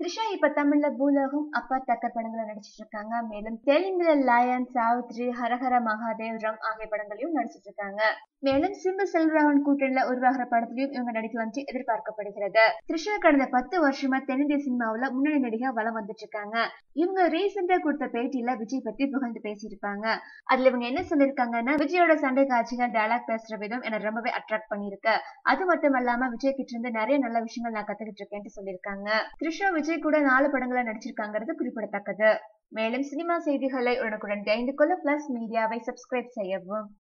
த்ரிஷா இப்ப தமிழ்ல பூலோகம் அப்பா தக்க படங்களை நடிச்சிட்டு இருக்காங்க மேலும் தெலுங்குல லயன் சாவித்ரி ஹரஹர மகாதேவ் ரம் ஆகிய படங்களையும் நடிச்சிட்டு இருக்காங்க மேலும் சிம்பு செல்வராகவன் கூட்டணியில உருவாகிற படத்திலையும் இவங்க நடிக்கலாம் என்று எதிர்பார்க்கப்படுகிறது த்ரிஷா கடந்த பத்து வருஷமா தென்னிந்திய சினிமாவுல முன்னணி நடிகா வலம் வந்துட்டு இருக்காங்க இவங்க ரீசெண்டா கொடுத்த பேட்டியில விஜய் பத்தி புகழ்ந்து பேசியிருப்பாங்க அதுல இவங்க என்ன சொல்லிருக்காங்கன்னா விஜயோட சண்டை காட்சிகள் டயலாக் பேசுற விதம் என்ன ரொம்பவே அட்ராக்ட் பண்ணிருக்கு அது மட்டும் இல்லாம விஜய் கிட்ட இருந்து நிறைய நல்ல விஷயங்கள் நான் கத்துக்கிட்டு இருக்கேன்னு சொல்லியிருக்காங்க த்ரிஷா விஜய் கூட நாலு படங்களை நடிச்சிருக்காங்கிறது குறிப்பிடத்தக்கது மேலும் சினிமா செய்திகளை உடனுக்குடன் தெரிந்து கொள்ள பிளஸ் மீடியாவை சப்ஸ்கிரைப் செய்யவும்